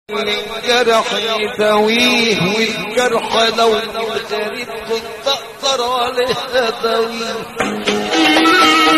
الجرح يداويه والجرح لو جريت كنت اقدر عليه اداويه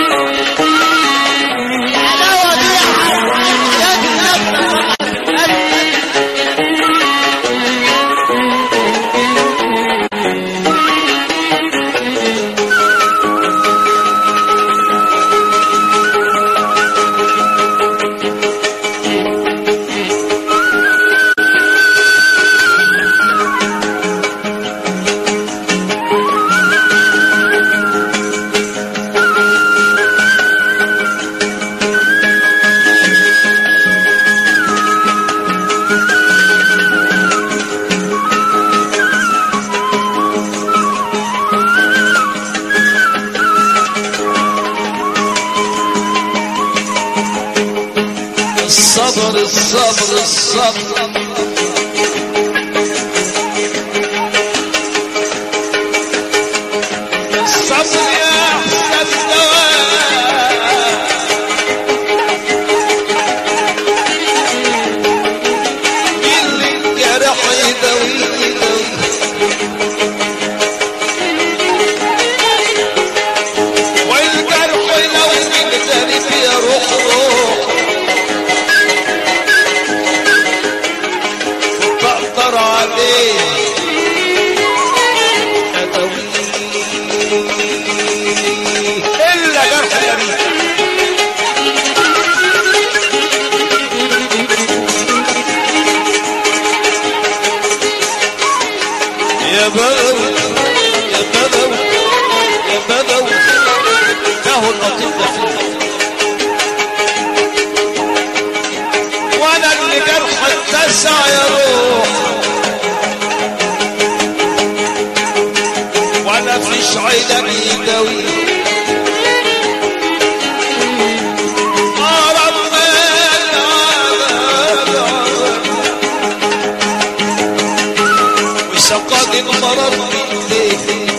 الصبر الصبر الصبر الصبر يا احسن دواء اللي الجرح يداوي يداوي والجرح لو يقدر فيه روح روح بقدر عليه أدويه إلا جرح اليمين يا بدو يا بدو يا بدو له الأطباء فيه وانا اللي جرح اتسع يا روح وانا فيش علاج يداوي آه ربنا وسقط المرض من ليه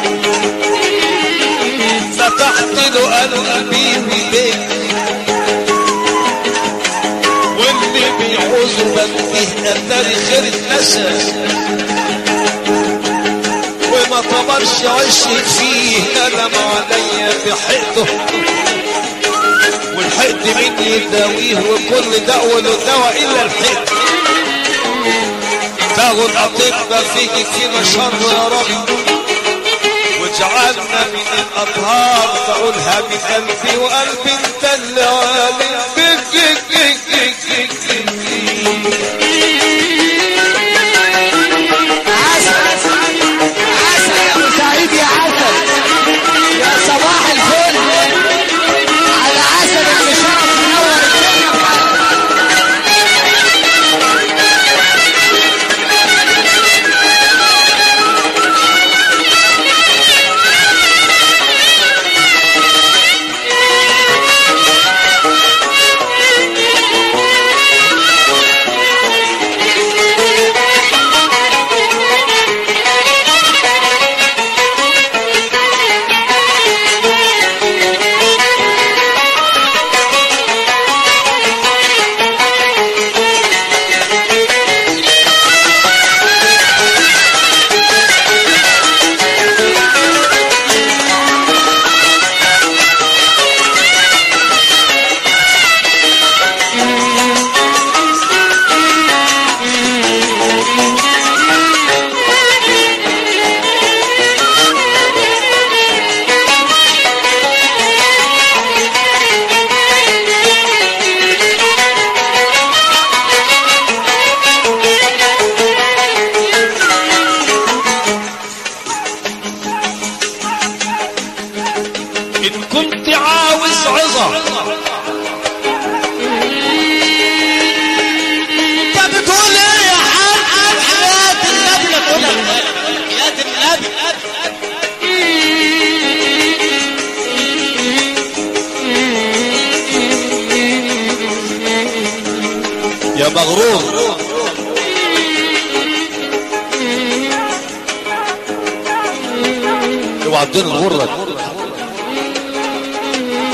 فتحت له قلبي بيك واللي بيعوز بنته اتاري خير اتنسى وما طبرش عش فيه ندم عليا في حقده والحقد مني يداويه وكل دواء له دواء الا الحقد تاخد اطباء فيك فينا شر يا رب واجعلنا من الاطهار تقولها بقلبي وقلبي انت اللي عالم بك بك بك بك بك عسل عسل يا ابو سعيد يا عسل يا صباح الفل على عسل اللي شرف منور الدنيا بحالك. ان كنت عاوز عظة انت بتقول ايه يا حاج حياة النبي ما تقولها حياة النبي يا مغرور اوعى تدين غرك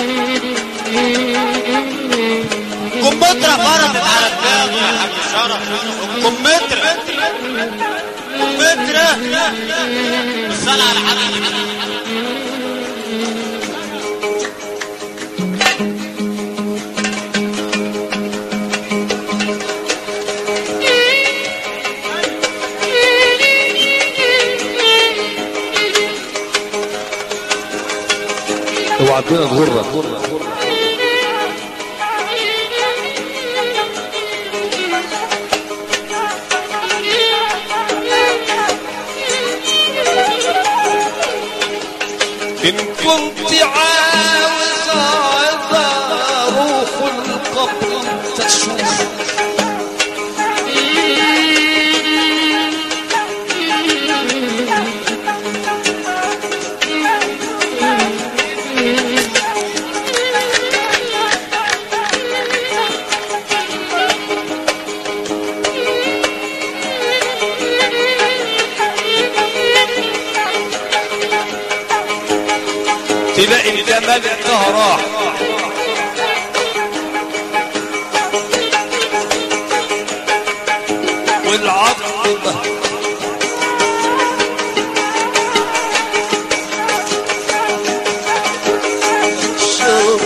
كمبيوتر فرضت على دماغه يا حاج شرف كمثرى كمثرى الصلاة على الحبيب اوعى الدنيا تغرك إن كنت عاوز عظى روح القبر تشوف تلاقي الجمال انتهى راح والعظم شوف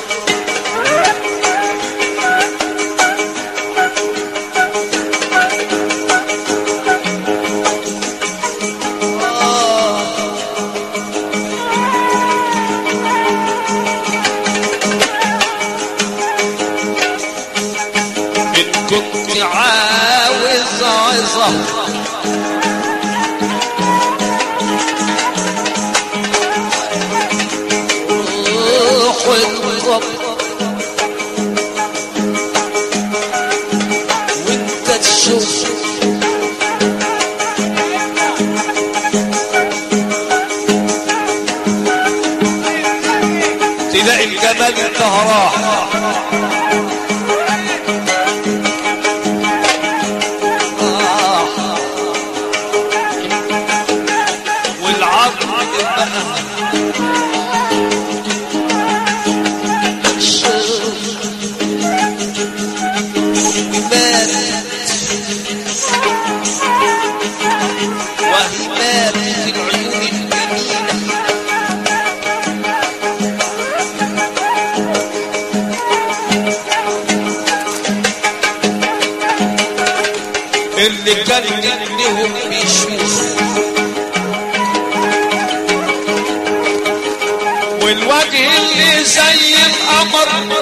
إن كنت عاوز عظة روح القبر وانت تشوف تلاقي الجمال انتهى راح والعظم بقى مات وهي مات في العيون الجميلة اللي كان جنبهم بيشوف والوجه اللي زي القمر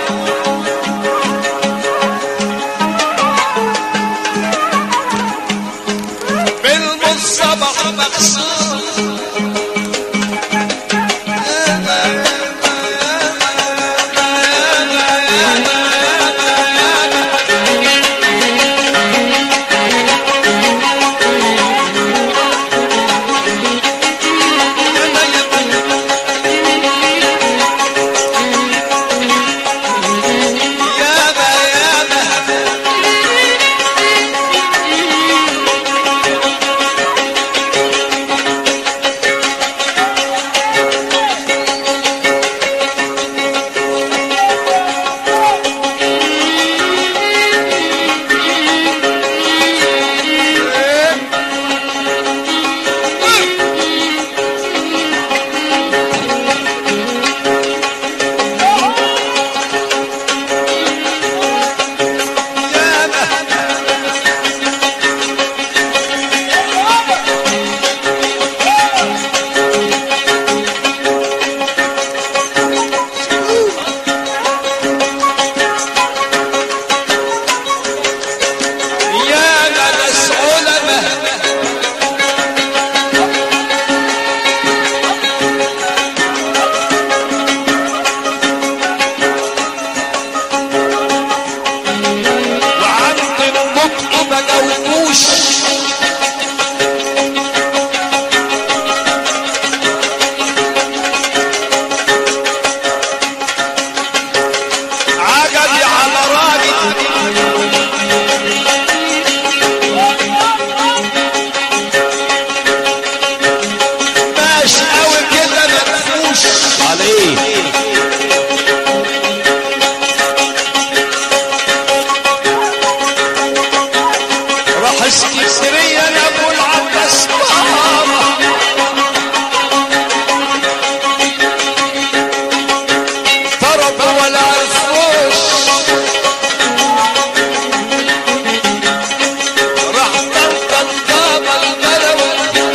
بالمصبح مغسول اسكندرية لابو العباس بابا ضربوا ولا عرفوش راح طلقت بابا البلوي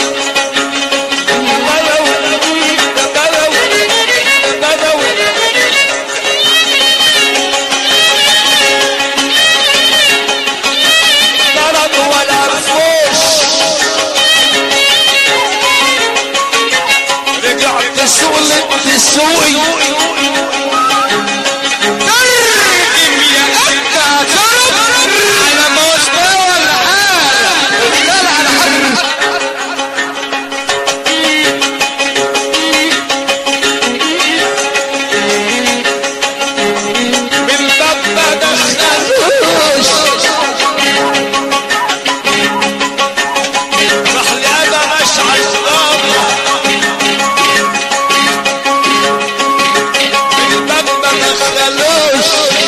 البلوي البلوي البلوي ضربوا ولا عرفوش رجعت سوق تسوقي ترجم يا أكا ترجم على مستوى العالم لا على حد من باب ما دخلوش راح لأبا مشعل غامر من باب ما دخلوش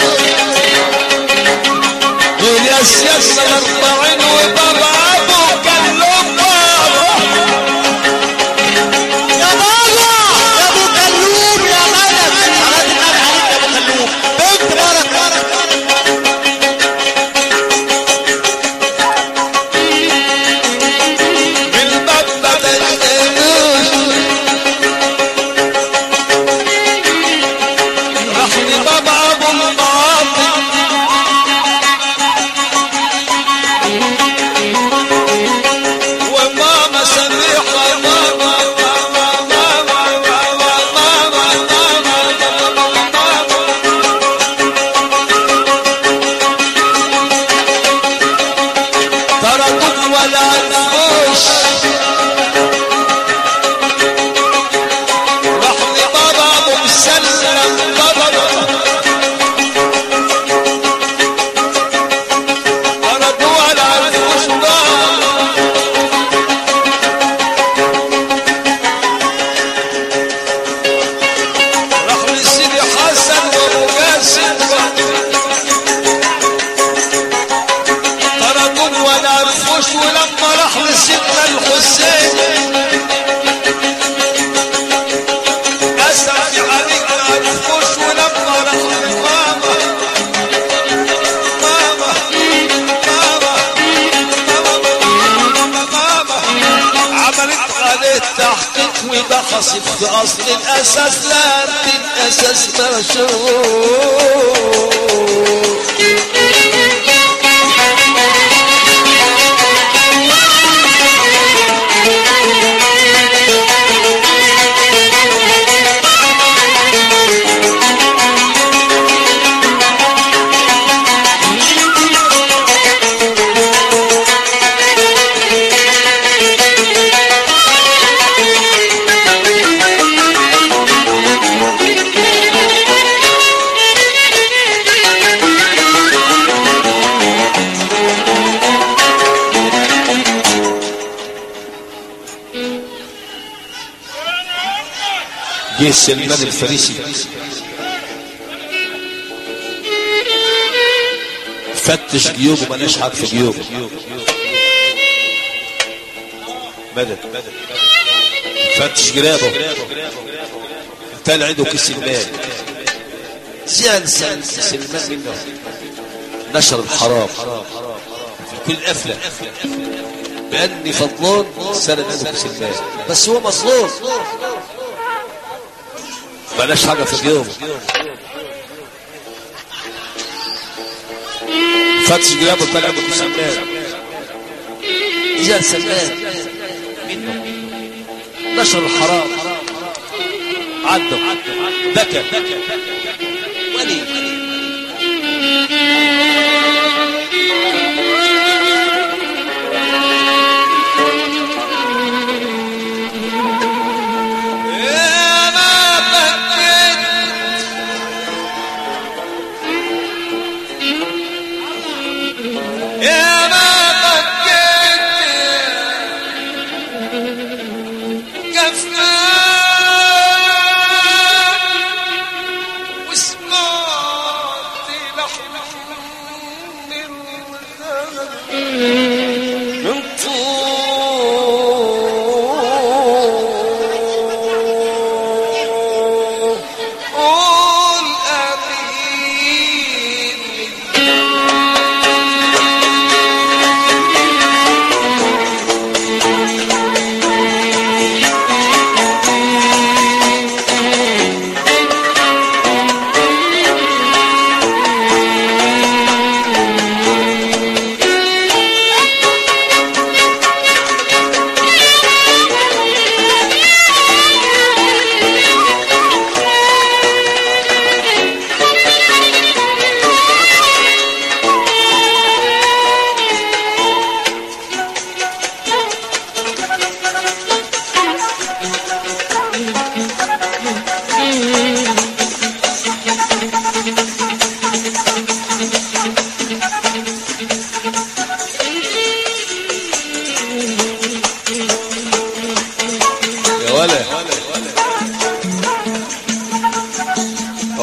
دول يا سياسة الأربعين وبابا أبو كان له بابا يا بابا يا ابو كلوم يا ملك صلاة النبي عليك يا ابو كلوم بنت بارك من باب ما دخلوش راح لبابا أبو المعاطي وماما سميحة ماما ماما ماما ماما ماما ماما ماما تركت ولا نفوش راح لبابا ابو مسلم بابا تركوا ولا نفوش بابا راح لسيدي حسن وابو قاسم طردون ولا عرفوش ولما راح لسيدنا الحسين اسف عليك ما عرفوش ولما راح لماما ماما ماما ماما ماما عملت عليه تحقيق وبحثت في اصل الاساس لكن اساس مشهور جه سلمان الفارسي فتش جيوبه ما نشحت في جيوبه مدد فتش جرابه طلع عنده كيس المال زين سلمان سلمان منه نشر الحرام في كل قفله بأني فضلان سرد عنده كيس المال بس هو مظلوم بلاش حاجة في اليوم فتش جرابه طلع ابو سلمان جاء سلمان منه نشر الحرام عدوا بكى ولي يا ما بكيت يا ما بكيت كفاك وسمعت لحن الغنى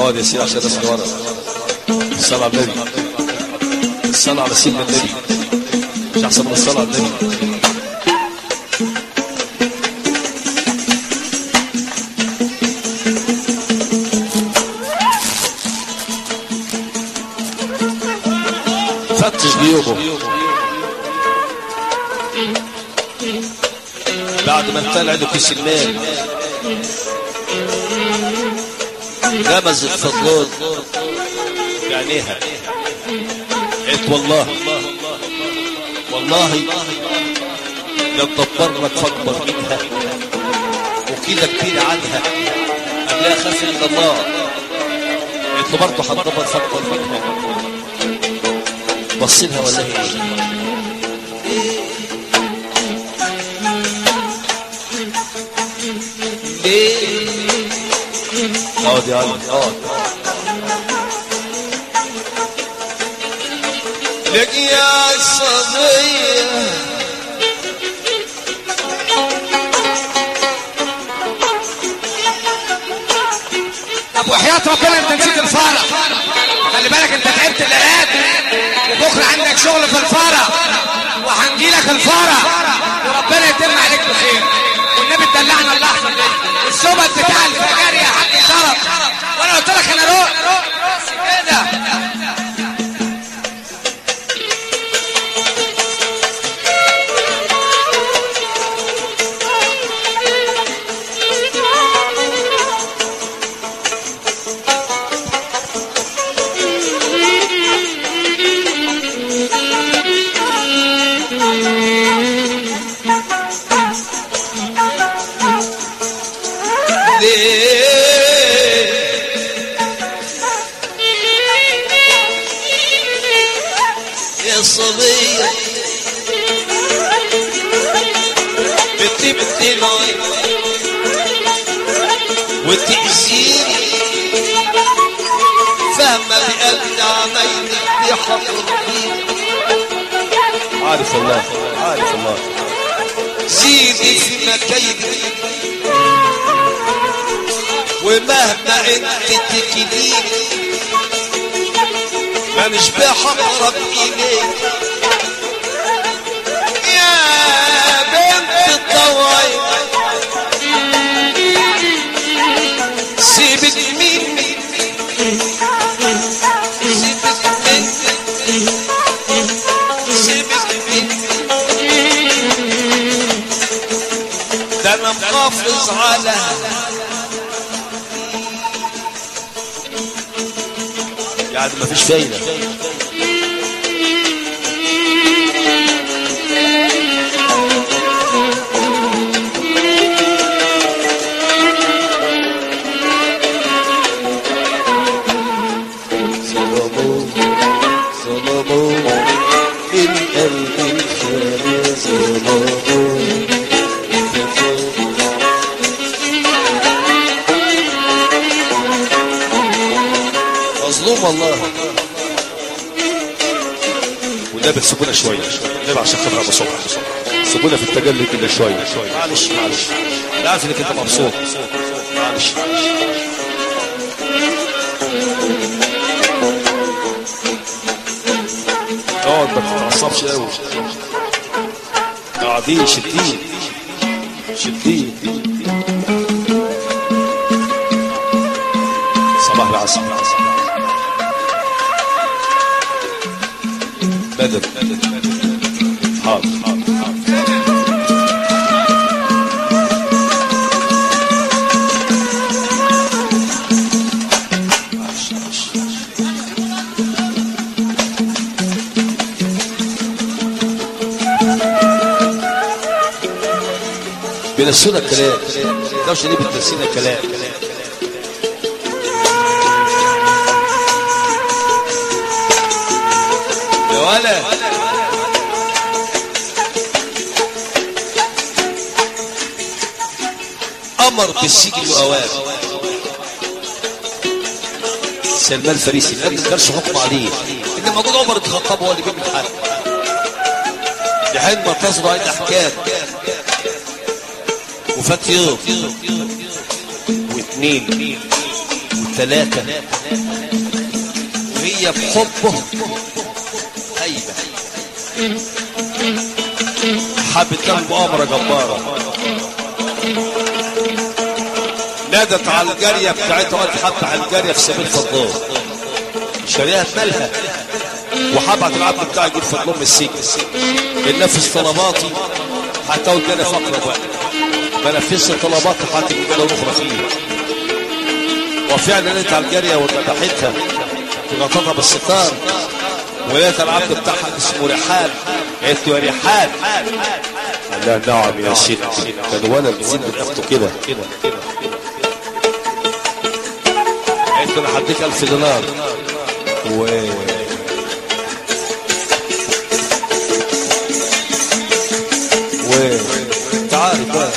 اقعد يا سيدي عشان الناس اللي ورا الصلاة على النبي الصلاة على سيدنا النبي مش احسن من الصلاة على النبي فتش جيوبه بعد ما انتلع له كيس المال غمز الفضلون في عينيها قلت والله والله لو دبرنا فاكبر منها وكده كتير عنها قبلها خاف من الله قلت له برضه هتدبر فاكبر منها بصيلها ولا هي ليه اقعد يا عم اقعد لك يا صبيه طب وحياة ربنا انت نسيت الفرح خلي بالك انت تعبت الليلات وبكره عندك شغل في الفرح وهنجيلك الفرح وربنا يتم عليك بخير والنبي تدلعنا اللحظه دي السبت بتاع الفجر يا حاج شرف وانا قلت لك انا روح بس كده يا صبية بتبت العين وتأذيني فاهمة بقلب عمايلك دي حضرتي عارف الله عارف الله زيدي في مكايدي ومهما انت تكليني ما مش بحقرب إليك يا بنت الضوايب سيبك مني سيبك مني سيبك مني ده انا محافظ على يعني مفيش فايدة ظلموا ظلموا القلب الخالي ظلموا مظلوم والله والنبي سيبونا شويه النبي عشان خاطر ابو صبح سيبونا في التجلي كده شويه معلش معلش انا عارف انك انت مبسوط معلش اقعد ما تتعصبش قوي قاعدين شدين شدين صباح العسل بدر حاضر حاضر حاضر بينسونا الكلام الدوشه دي بتنسينا الكلام يا ولا امر بالسجن واواب سلمان الفريسي ما قدرش حكم عليه ان موجود عمر بن الخطاب هو اللي بيعمل الحل لحين ما تصدر عليه الاحكام وفات يوم واثنين ثلاثة وهي بحبه هيبة حبت له مؤامرة جبارة نادت على الجارية بتاعتها قالت حب على الجارية في سبيل فضلان شريها مالها وحبعت العبد بتاعي يجيب فضلان من السجن بنفذ طلباتي هتقول لنا فقرة بقى بنفذت طلباتي هتجيب لنا اخرى فيه وفعلا انت على الجارية وذبحتها وغطتها بالستار ولقيت العبد بتاعها اسمه رحال قالت له يا رحال قال لها نعم يا ست كان ولد زين اخته كده قالت له انا هديك 1000 دولار و و تعالي بقى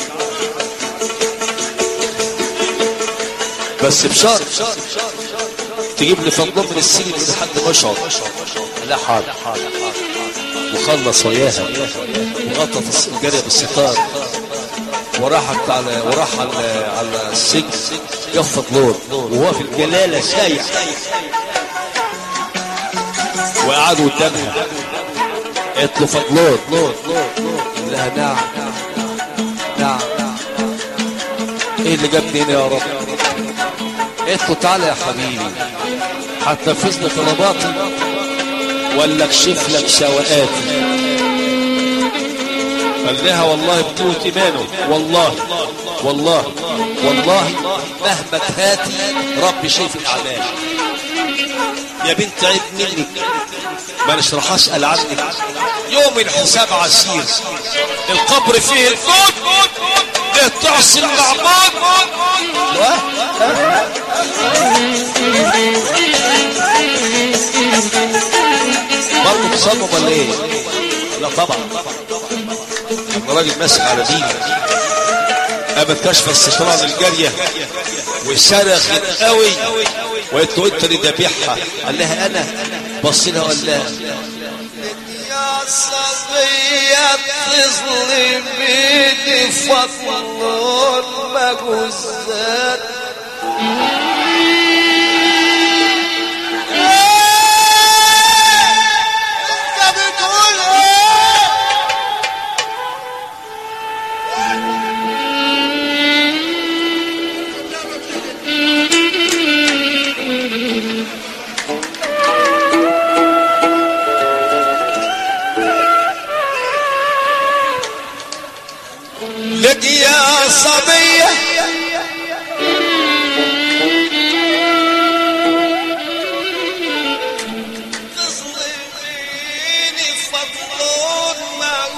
بس بشرط تجيب لي فضلان من السجن لحد مشهد لا حاضر وخلص وياها وغطى الجارية بالستار وراحت على وراح على على السجن جف فضلان وهو في الجلالة سايح وقعدوا قدامها قالت له فضلان قال لها نعم نعم ايه اللي جابني هنا يا رب قالت له تعالى يا حبيبي هتنفذ لي طلباتي ولا اكشف لك سوءاتي قال لها والله بقوة ايمانه والله والله والله مهما تهاتي ربي شايف الاعمال يا بنت عيب منك ما نشرح اسال عنك يوم الحساب عسير القبر فيه الموت ده تعصي المعبود برضه تصمم ولا ايه؟ لا طبعا انا راجل ماسك على دين قامت كشف الستران الجارية وصرخت قوي وقلت له انت اللي ذابحها قال لها انا بص لها وقال لها يا صبية تظلميني فضل مجوزات انت بتقول ايه لك يا صبية تظلميني فضل ما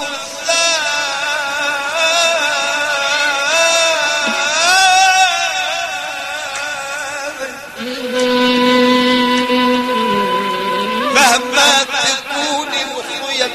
مهما تكوني مخيم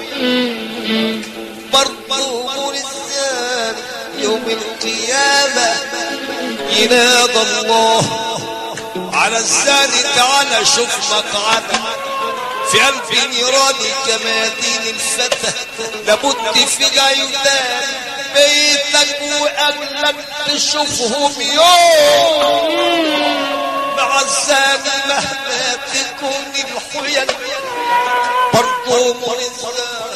برضه مرزان يوم القيامة ينادى الله على الزاني تعالى شوف مقعدك في قلب نيران كمادين الفتى لابد في جيدان بيتك واهلك تشوفهم يوم مع الزاني مهما تكون الحيل برضه مرزان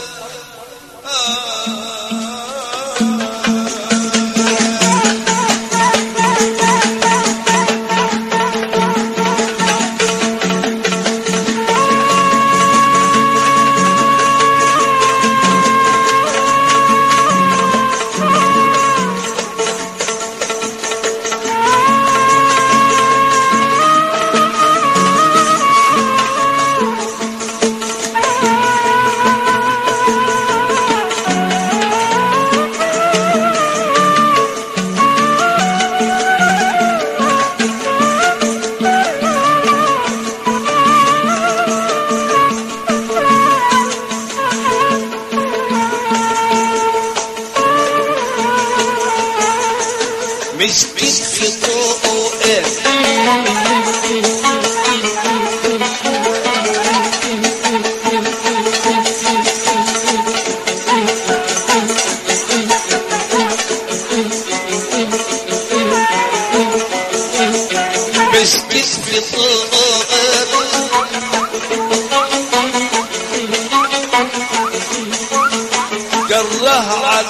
مسكين في طوقه ايه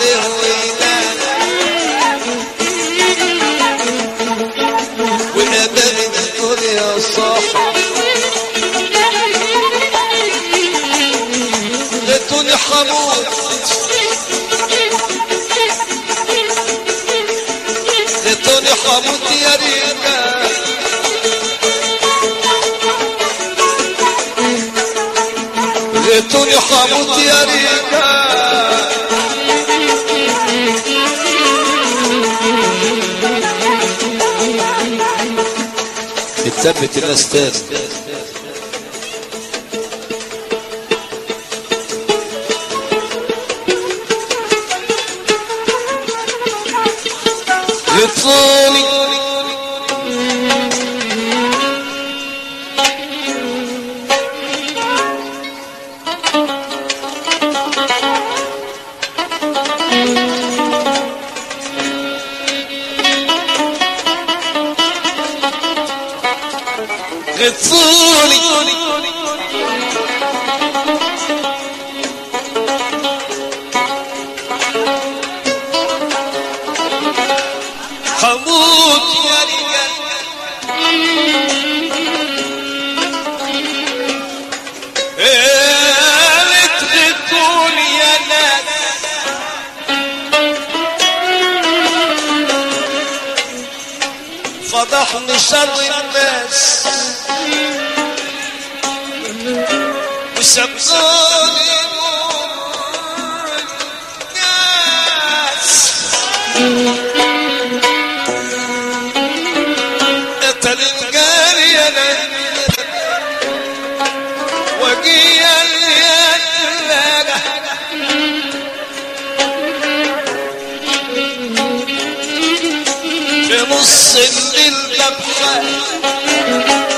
عليه وينام وأمام الدنيا صاح ليتوني حمود ليتوني حمود يا رجال ليتوني حمود يا رجال اتثبت الناس تاني لطولي غطوني حمود يا رجال قالت غطوني يا ناس فضحني شر الناس وسبقوني الناس قتل الجاري انا وجيا اليد في نص الليل ببحث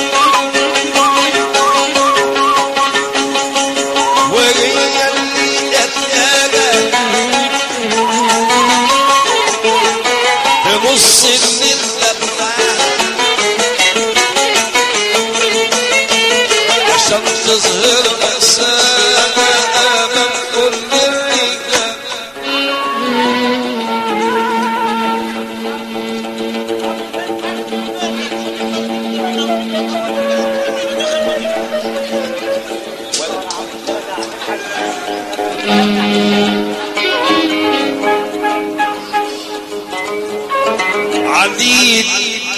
وهي اللي اتقابل بنص الليل عشان تظهر مسافة أمام كل الرجال عديد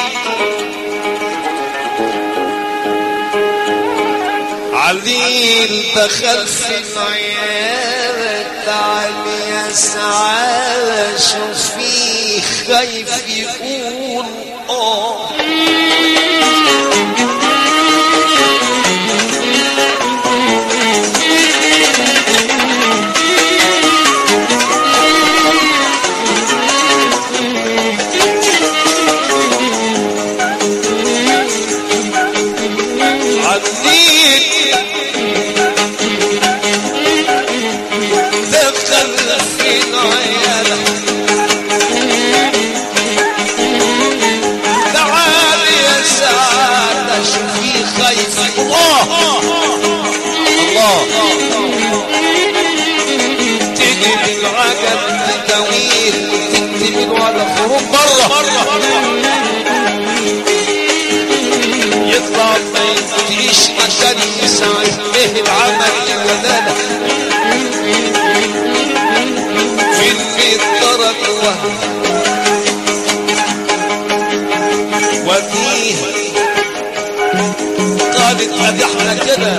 عليل دخل في العيادة تعال يا سعادة شوف فيه خايف يقول اه عديد دخل في العيادة تعال يا سعادة شوفي خايف الله الله تيجي بالعجل تداويل تكتب على خروج بره يطلع ما يفتيش عشان يساعد به العمل ولا لا في البيت ترك وهم وفيه قالت ادي احنا كده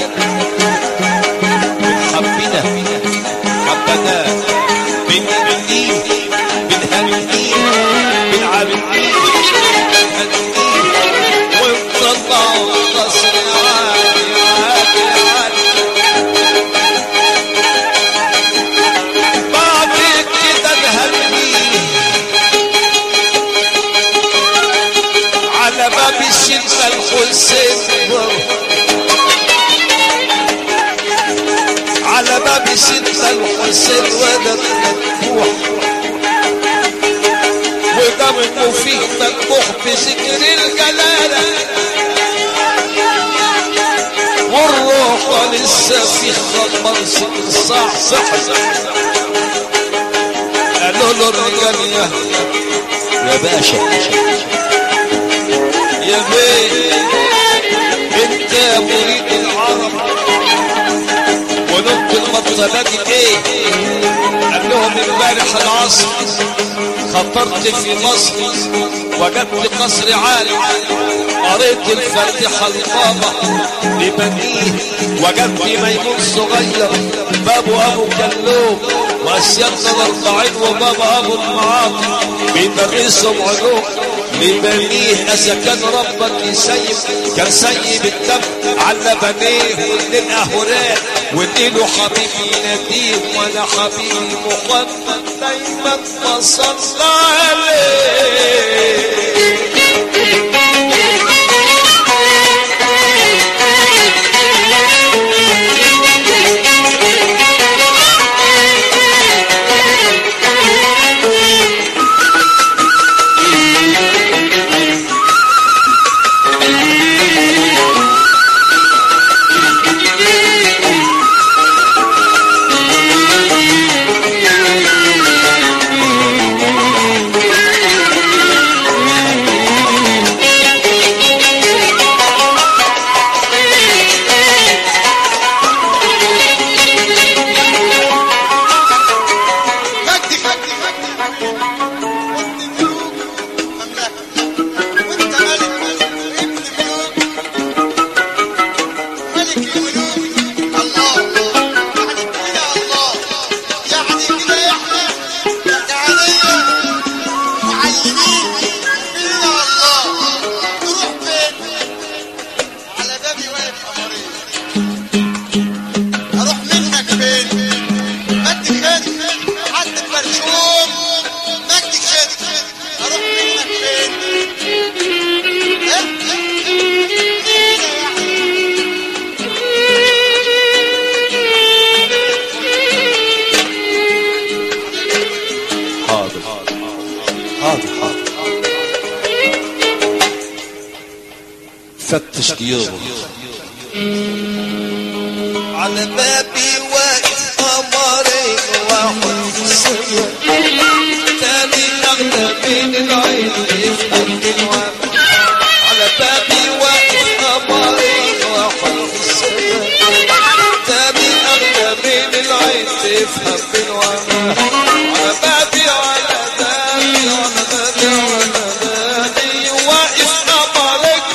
حبنا حبنا بنبنيه بنهنيه بنعبديه بنهنيه ونطلع قصر عالي عالي عالي بعد كده نهنيه على باب الشمس الحسين على باب الشمس الحسين ولد مفتوح ودمه فيه مذبوح بذكر الجلالة والروح لسه في خمر ست صاع صح يا باشا يا بيه انت يا مريد العرب ونط المطلبات ايه قال لهم امبارح العصر خطرت في مصر وجدت قصر عالي قريت الفاتحة البابا لبنيه وجدت ميمون صغير بابو ابو كلوم واسيادنا الاربعين وبابا ابو المعاطي بيدرسهم علوم لبنيه اذا كان ربك يسيب كان سيب الدم على بنيه والليل اهوراه والليل حبيبي يناديه وانا حبيبي محمد دايما بصلى عليه مجدي مجدي مجدي وانت ملوك مملكة وانت ملك ابن ملوك ملك الملوك الله يعني كده الله يعني كده احنا تعالية معلمين كده الله تروح فين على بابي واقف قمرين اروح منك فين مجدي خير حد برشوم مجدي خير اروح منك فين إيه؟ إيه يعني؟ حاضر حاضر حاضر فتش جيوبه على بابي واقف قمرين واحد في السماء تاني أغلى من العين يفهم الوهم على بابي واقف قمرين واحد في السماء تاني أغلى من العين تفهم الوهم على بابي على بابي على بابي على بابي واقف قمرين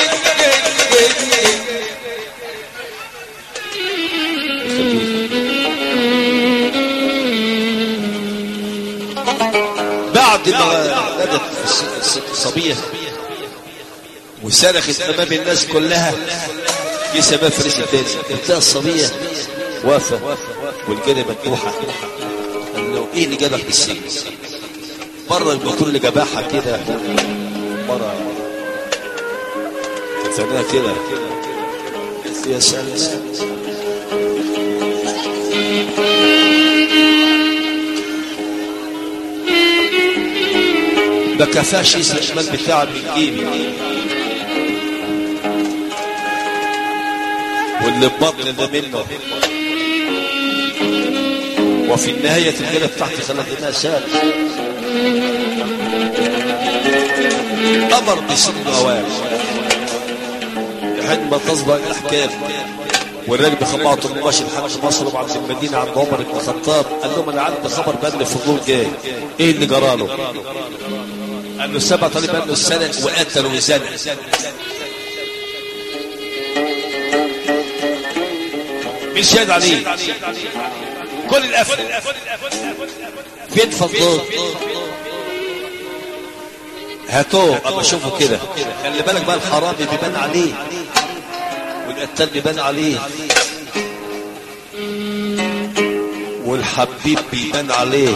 بعد ما بدت الست الست الصبية وصرخت امام الناس كلها في سبب فريس الثاني تلاقي الصبية واقفة والجنة مفتوحة قال له ايه اللي جابك بالسجن مرة الموتور اللي جباحة كده مرة ثانية كده يا سلام ما كفاش يسرق المال بتاعه من جيبي واللي ببطن ده منه وفي النهاية الجنة بتاعتي خلت لنا سال أمر بسن موال لحد ما تصدر الأحكام والراجل خبعته الماشي لحد مصر وبعد المدينة عند عمر بن الخطاب قال لهم أنا عندي خبر بأن فضول جاي إيه اللي جراله؟ قال له سبع طالب قال له السنة وقتل وزنى مين شاهد عليه كل القفل فين فضول هاتوه اما اشوفه كده خلي بالك بقى الحرامي بيبان عليه والقتال بيبان عليه والحبيب بيبان عليه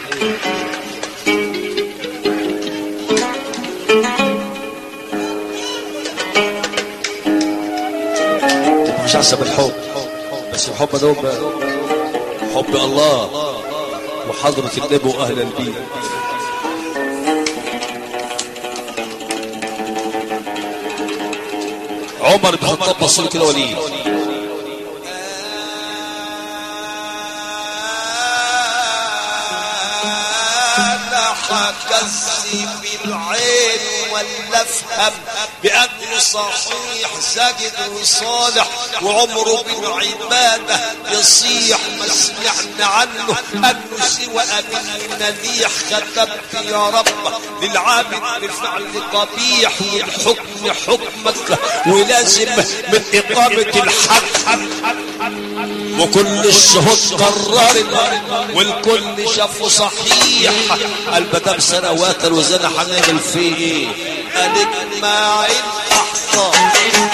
مش حسب الحب بس الحب ده هو حب الله وحضرة النبي وأهل البيت عمر بن الخطاب بص له كده وليد انا اكذب العين ولا افهم بانه صحيح ساجد وصالح وعمره بالعباده يصيح ما سمعنا عنه انه سوى امين مليح كتبت يا رب للعابد بالفعل قبيح والحكم حكمك ولازم من اقامه الحد وكل الشهود قررت والكل شافه صحيح المدام سنوات الوزانة هنعمل فيه ايه قالت مع الاحصاء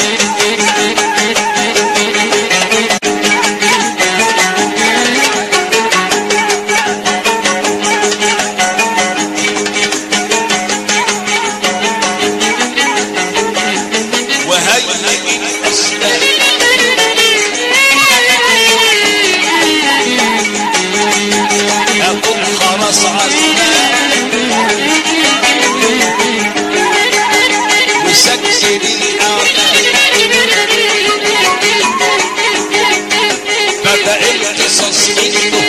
وهيئ الاسباب أكون خلاص عزمان وسجل الأعمال بدأ القصص منه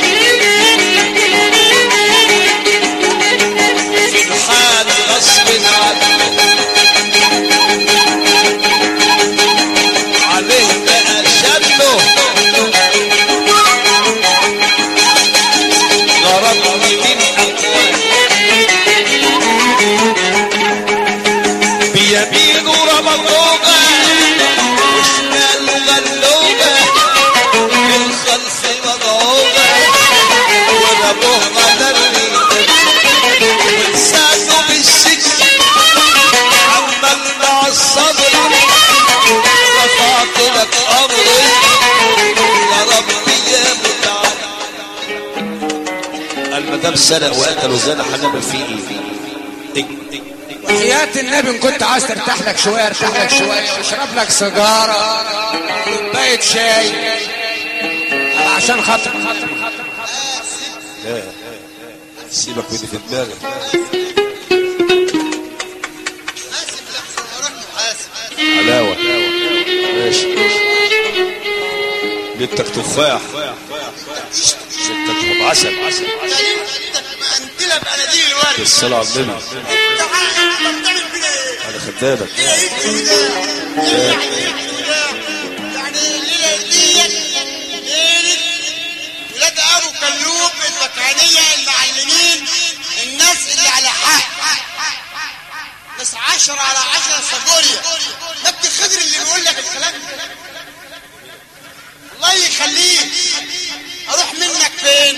في الحال غصب عنه عليه بقى شده ضربني من أقوال بيمينه رمضوغة وشماله غلوغة من خلف مضعوغة ورموه غدرني ولسانه بالسجن عمال مع الصبر رفعت لك أمري يا ربي يا متعال المدام سرق وقتل وزنا هنعمل فيه ايه؟ وحياة النبي ان كنت عايز ترتاح لك شويه ارتاح لك شويه اشرب لك سيجاره كوبايه شاي عشان خاطر لا سيبك ودي في دماغك حاسب لحسن وراك محاسب حلاوة ماشي بنتك تفاح بنتك عسل عسل عسل مقنتلة بأناديل الورد الصلاة على النبي انت عارف انت بتعمل فينا ايه؟ انا خدامك ليلة عيد الوداع ليلة عيد الوداع يعني الليلة ديت ليلة ولاد ابو كلوب المكانية المعلمين الناس اللي على حق ناس عشرة على عشرة سجوريا مجد الخضر اللي بيقول لك الكلام ده الله يخليك اروح منك فين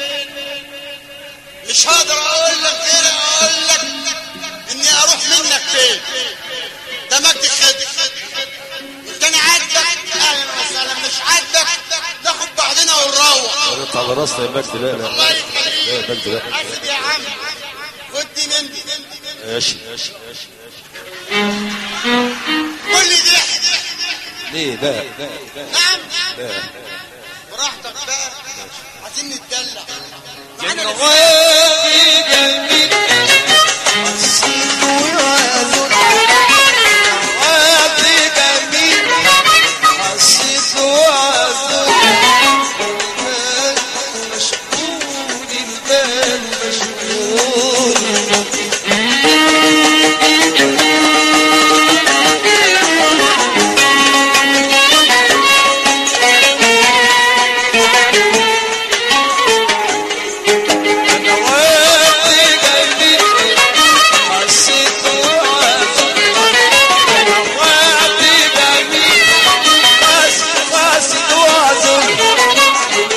مش هقدر اقول لك غير اقول لك اني اروح منك فين ده مجد خضر ان كان عاجبك اهلا وسهلا مش عاجبك ناخد بعضنا ونروح قريت على راسنا يا مجد لا لا الله لا يخليك يا مجد لا حاسب يا عم خد دي مني ماشي ماشي ماشي قول لي دي ليه لا لا لا نعم لا براحتك بقى عايزين نتدلع معانا غيبي جميل حسيت وعزل غيبي جميل حسيت وعزل مشغول البال مشغول انا وقتي جميل حسيت وعزل انا وقتي جميل حسيت حسيت وعزل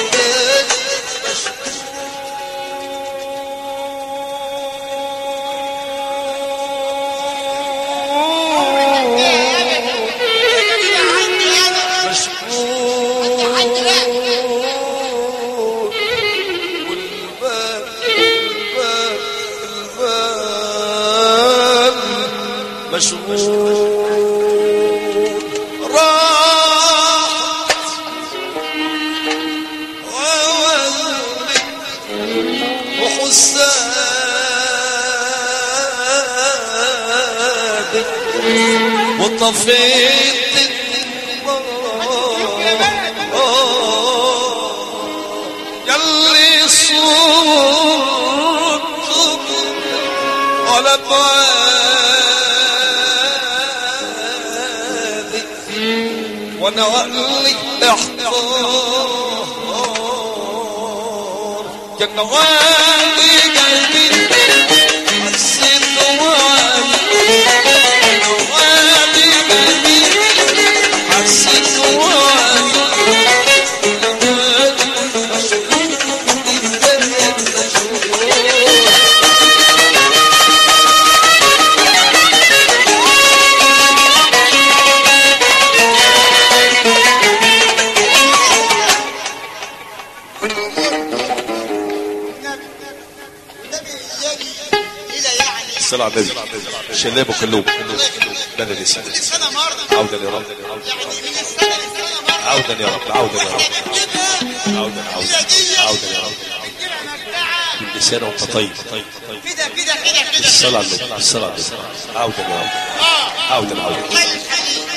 مشغول والباب الباب الباب مشغول راحت وولت وحسادك وطفيت النار يلي صوت ولا بعادي وانا وقلي احضار كان وادي قلبي حسيت وادي وادي قلبي حسيت وادي والنبي الذي الى يعني الصلاة على النبي شلاب وكلوب بلد السنة كل سنه مره عودا يا رب يعني من السنه للسنه مره عودا يا رب عودا يا رب احنا بنجيبها عودا عودا هي دي عودا يا رب بنجيبها مجدعه كل سنة وانت طيب كده كده كده كده الصلاة على النبي الصلاة على النبي عودا يا رب اه عودا عودا الله الحقيقي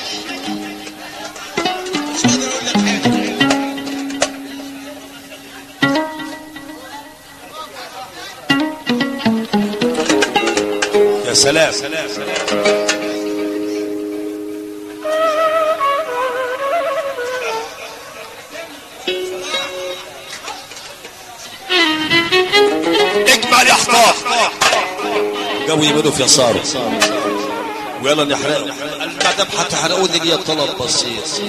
مش قادر اقول لك حاجه يا سلام اجمل يا احمر جو يمنوا في يساره ويلا نحرقه المدام هتحرقوني ليا طلب بسيط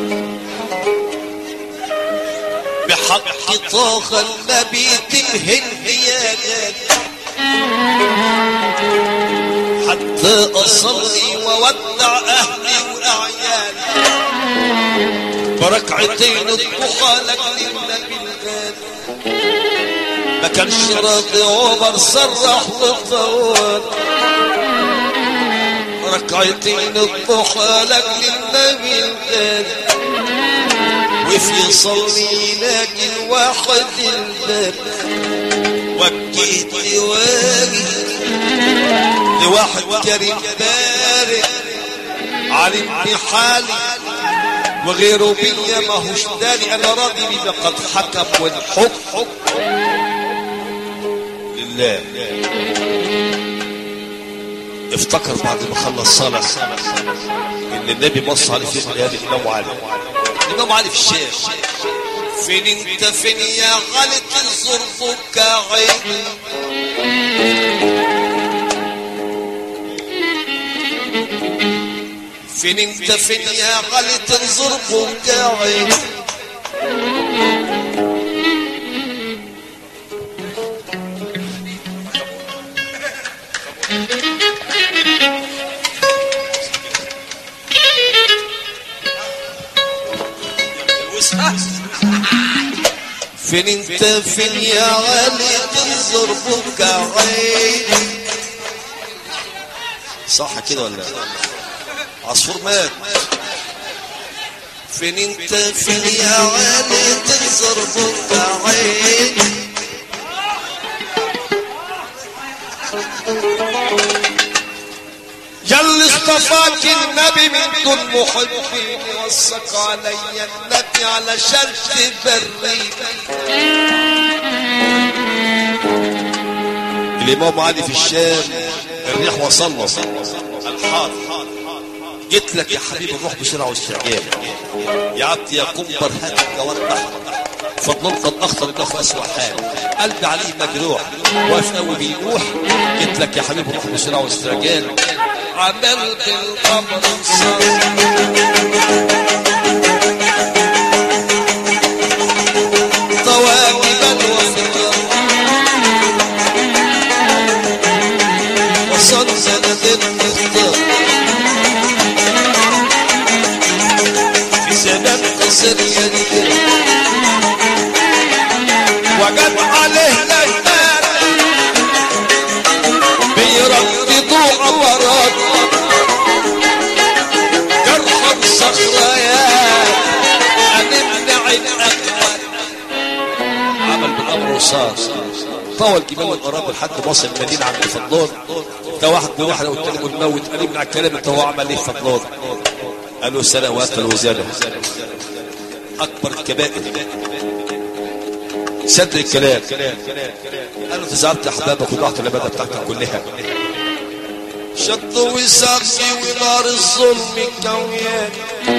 بحق طاقة النبي تنهن يا غالي حتى أصلي وودع أهلي وأعيالي بركعتين الضحى لك للنبي الغالي ما كانش راضي عمر صرح للطوال ركعتين الضحى لك للنبي الغالي وفي صلي يلاقي الواحد الباب وجهت واجي لواحد كريم بارئ علمني حالي وغيره بيا ماهوش داري انا راضي بما قد حكم والحكم لله افتكر بعد ما خلص صلاة ان النبي بص عليه في الليالي الامام علي الامام علي في الشام فين انت فين يا غالة الزرفك عيني فين انت فين يا غالة الزرفك عيني فين انت فين يا غالي تنظر بك عين صح كده ولا عصفور مات فين انت فين يا غالي تنظر بك عين يلي اصطفاك النبي من دون محبين وصك علي النبي علشان تبريني الامام علي في الشام الريح وصل له الحار جيت لك يا حبيبي الروح بسرعه واستعجال يا عبد يا قنبر هات الجوار بحر فضل قد اخطر انه اسوء حال قلبي عليه مجروح واقف قوي بينوح جيت لك يا حبيبي الروح بسرعه واستعجال عملت القمر صار طواقبا وفجر وصل سند المختار في زمان قصر يدير وجد عليه نجار بيرددوا عبرات جرحا صخريات هنمنع الأقوال عمل بالأمر وصار طول جبال القراب لحد ما وصل المدينة عند فضلون ده واحد من واحد والتاني متموت قال من على الكلام انت هو عمل ايه فضلون قالوا السنة وقت الوزانة أكبر الكبائر صدق الكلام قالوا تزعلت أحبابك وضعت العبادة بتاعتك كلها شد وسقي ونار الظلم كويان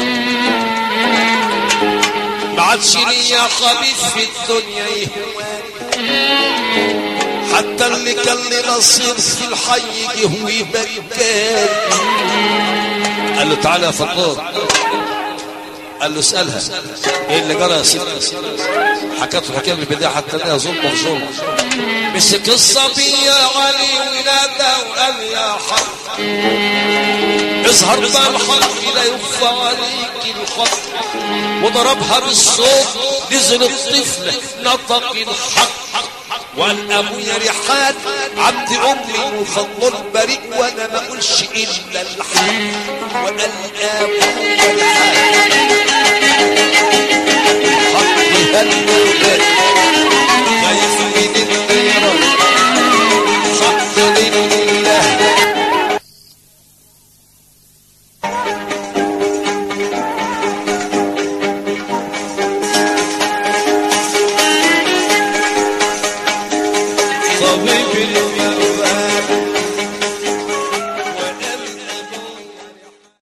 ما عادش ليا خبيث في الدنيا يهواني حتى اللي كان لي نصير في الحي جه ويبكاني قال له تعالى يا فضال قال له اسألها ايه اللي جرى يا سيدي حكت له حكايه من البدايه حتى لها ظلم في ظلم مسك الصبي علي ونادى وقال يا حق اظهر بقى الحق لا يخفى عليك الخط وضربها بالصوت نزل الطفل نطق الحق وقال ابويا ريحان عبد امي وفضل البريء وانا ما اقولش الا الحق وقال ابويا